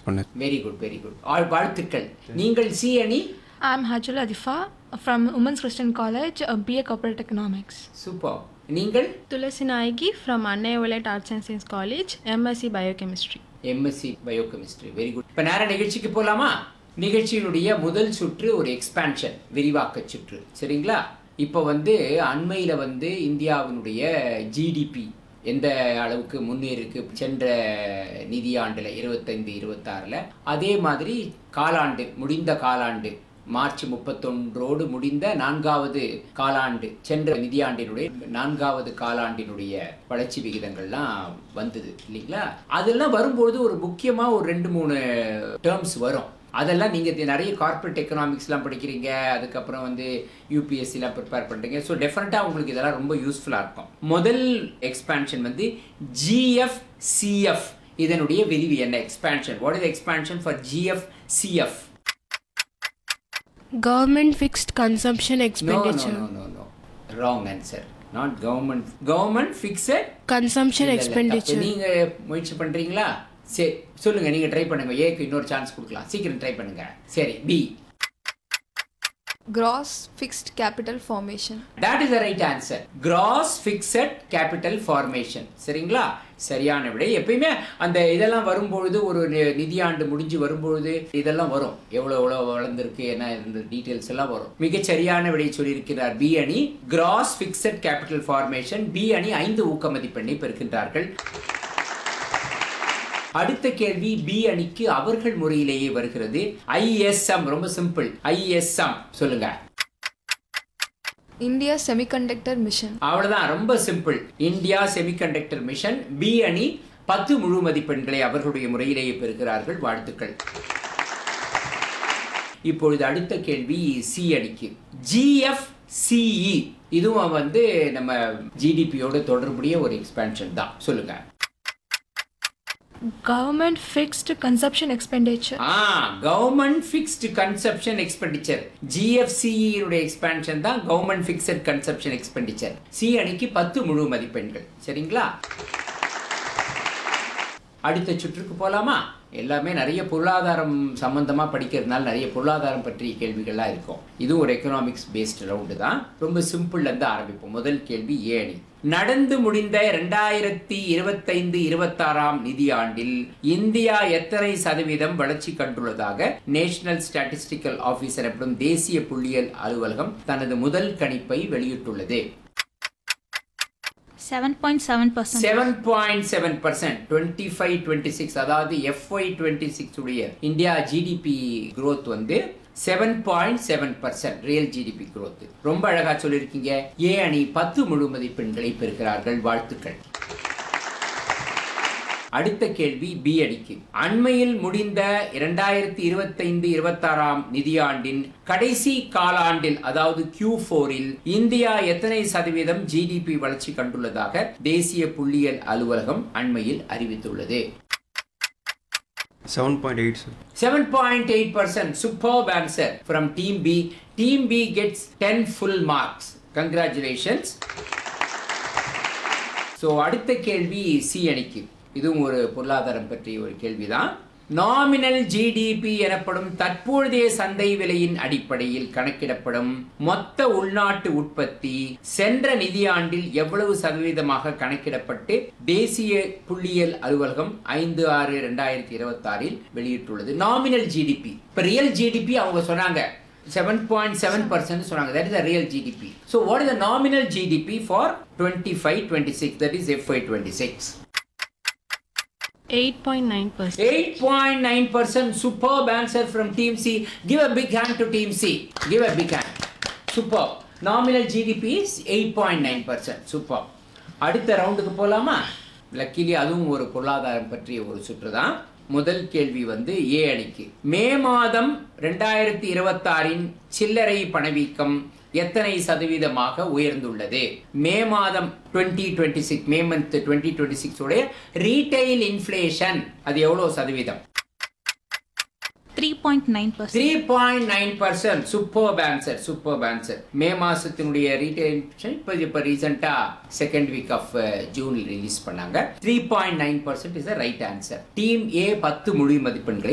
Choose பண்ணேன் very good very good all வாழ்த்துக்கள் நீங்கள் சி அணி I'm Hajul Adifa from Women's Christian College, uh, BA Corporate Economics. Super நீங்கள் Tulasi Naigi from Anna Violet Arts and Science College, MSc Biochemistry. MSc biochemistry very good இப்போ நேர நிகழ்ச்சிக்கு போகலாமா நிகழ்ச்சியினுடைய முதல் சுற்று ஒரு எக்ஸ்பான்ஷன் விரிவாக்க சுற்று சரிங்களா இப்போ வந்து அண்மையில் வந்து இந்தியாவினுடைய ஜிடிபி எந்த அளவுக்கு முன்னேறிருக்கு சென்ற நிதியாண்டில் இருபத்தைந்து இருபத்தாறில் அதே மாதிரி காலாண்டு முடிந்த காலாண்டு மார்ச் முப்பத்தொன்றோடு முடிந்த நான்காவது காலாண்டு சென்ற நிதியாண்டினுடைய நான்காவது காலாண்டினுடைய வளர்ச்சி விகிதங்கள்லாம் வந்தது இல்லைங்களா அதெல்லாம் வரும்பொழுது ஒரு முக்கியமாக ஒரு ரெண்டு மூணு டேர்ம்ஸ் வரும் அதெல்லாம் நீங்கள் நிறைய கார்ப்பரேட் எக்கனாமிக்ஸ்லாம் படிக்கிறீங்க அதுக்கப்புறம் வந்து யூபிஎஸ்சிலாம் ப்ரிப்பேர் பண்ணுறீங்க ஸோ டெஃபினட்டாக உங்களுக்கு இதெல்லாம் ரொம்ப யூஸ்ஃபுல்லாக இருக்கும் முதல் எக்ஸ்பான்ஷன் வந்து ஜிஎஃப்சிஎஃப் இதனுடைய விரிவு என்ன expansion what is expansion for GFCF Government fixed consumption No, expenditure. no, no, no, no. Wrong answer. Not government. Government fixed. Consumption இல்ல, இல்ல, expenditure. தப்பு. நீங்க முயற்சி பண்றீங்களா சரி சொல்லுங்க நீங்க ட்ரை பண்ணுங்க ஏக்கு இன்னொரு சான்ஸ் கொடுக்கலாம் சீக்கிரம் ட்ரை பண்ணுங்க சரி B Gross fixed capital formation. That is the right answer gross fixed capital formation சரிங்களா சரியான விடை எப்பயுமே அந்த இதெல்லாம் வரும்பொழுது ஒரு நி- நிதியாண்டு முடிஞ்சு வரும்பொழுது இதெல்லாம் வரும் எவ்வளோ எவ்வளோ வளர்ந்துருக்கு என்ன இந்த டீட்டெயில்ஸ் எல்லாம் வரும் மிகச் சரியான விடை சொல்லியிருக்கிறார் பி அணி gross fixed capital formation B அணி ஐந்து ஊக்க மதிப்பெண்ணை பெறுகின்றார்கள் அடுத்த கேள்வி பி அணிக்கு அவர்கள் முறையிலேயே வருகிறது ஐஎஸ்எம் ரொம்ப சிம்பிள் ஐஎஸ்எம் சொல்லுங்க India Semiconductor Mission. அவ்வளவுதான் ரொம்ப simple India semiconductor mission B அணி பத்து முழு மதிப்பெண்களை அவர்களுடைய முறையிலேயே பெறுகிறார்கள் வாழ்த்துக்கள் இப்பொழுது அடுத்த கேள்வி சி அணிக்கு ஜிஎஃப்சிஇ இதுவும் வந்து நம்ம ஜிடிபியோட தொடர்புடைய ஒரு எக்ஸ்பான்ஷன் தான் சொல்லுங்க Government fixed consumption expenditure. ஆ கவர்மெண்ட் ஃபிக்ஸ்டு கன்சப்ஷன் எக்ஸ்பெண்டிச்சர் ஜிஎஃப்சிஇனுடைய எக்ஸ்பான்ஷன் தான் government fixed consumption expenditure C அணிக்கு பத்து முழு மதிப்பெண்கள் சரிங்களா அடுத்த சுற்றுக்கு போலாமா எல்லாமே நிறைய பொருளாதாரம் சம்பந்தமா படிக்கிறதுனால நிறைய பொருளாதாரம் பற்றிய கேள்விகள்லாம் இருக்கும் இது ஒரு எக்கனாமிக்ஸ் பேஸ்டு ரவுண்டு தான் ரொம்ப சிம்பிள்ல இருந்து ஆரம்பிப்போம் முதல் கேள்வி ஏ அணி நடந்து முடிந்த இரண்டாயிரத்தி இருபத்தைந்து இருபத்தாறாம் நிதியாண்டில் இந்தியா எத்தனை சதவீதம் வளர்ச்சி கண்டுள்ளதாக நேஷனல் ஸ்டாட்டிஸ்டிக்கல் ஆபீசர் எனப்படும் தேசிய புள்ளியியல் அலுவலகம் தனது முதல் கணிப்பை வெளியிட்டுள்ளது 7.7%. Seven point seven percent twenty five twenty six அதாவது எஃப்ஒய் டுவெண்ட்டி சிக்ஸ் உடைய இந்தியா ஜிடிபி growth வந்து seven point seven percent real GDP growth ரொம்ப அழகா சொல்லியிருக்கீங்க ஏ அணி பத்து முழு மதிப்பெண்களை பெறுகிறார்கள் வாழ்த்துக்கள் அடுத்த கேள்வி பி அணிக்கு அண்மையில் முடிந்த இரண்டாயிரத்தி இருபத்தைந்து இருபத்தாறாம் நிதியாண்டின் கடைசி காலாண்டில் அதாவது கியூ போரில் இந்தியா எத்தனை சதவீதம் ஜிடிபி வளர்ச்சி கண்டுள்ளதாக தேசிய புள்ளியியல் அலுவலகம் அண்மையில் அறிவித்துள்ளது seven point eight sir seven point eight percent super answer from team B team B gets ten full marks congratulations so அடுத்த கேள்வி சி அணிக்கு இதுவும் ஒரு பொருளாதாரம் பற்றிய ஒரு கேள்விதான் நாமினல் ஜிடிபி எனப்படும் தற்பொழுதைய சந்தை விலையின் அடிப்படையில் கணக்கிடப்படும் மொத்த உள்நாட்டு உற்பத்தி சென்ற நிதியாண்டில் எவ்வளவு சதவீதமாக கணக்கிடப்பட்டு தேசிய புள்ளியியல் அலுவலகம் ஐந்து ஆறு ரெண்டாயிரத்தி இருபத்தி ஆறில் வெளியிட்டுள்ளது நாமினல் ஜிடிபி இப்ப ரியல் ஜிடிபி அவங்க சொன்னாங்க செவன் பாயிண்ட் செவன் பர்சன்ட் சொன்னாங்க that is the real GDP so what is the nominal GDP for twenty five twenty six that is FY twenty six 8.9%. 8.9% superb answer from Team C. Give a big hand to Team C. Give a big hand. Superb. Nominal GDP is 8.9%. Superb. அடுத்த ரவுண்டுக்கு போலாமா luckily அதுவும் ஒரு பொருளாதாரம் பற்றிய ஒரு சுற்று தான் முதல் கேள்வி வந்து ஏ அணிக்கு மே மாதம் ரெண்டாயிரத்தி இருபத்தாறின் சில்லறை பணவீக்கம் எத்தனை சதவீதமாக உயர்ந்துள்ளது மே மாதம் twenty twenty six May month twenty twenty six உடைய ரீட்டைல் இன்ஃப்ளேஷன் அது எவ்வளவு சதவீதம் 3.9%. Three point nine percent super answer super answer மே மாசத்தினுடைய ரீட்டைல் இன்ஃப்ளேஷன் இப்போ இப்போ ரீசெண்டா second week of June release பண்ணாங்க three point nine percent is right answer team A பத்து முழு மதிப்பெண்களை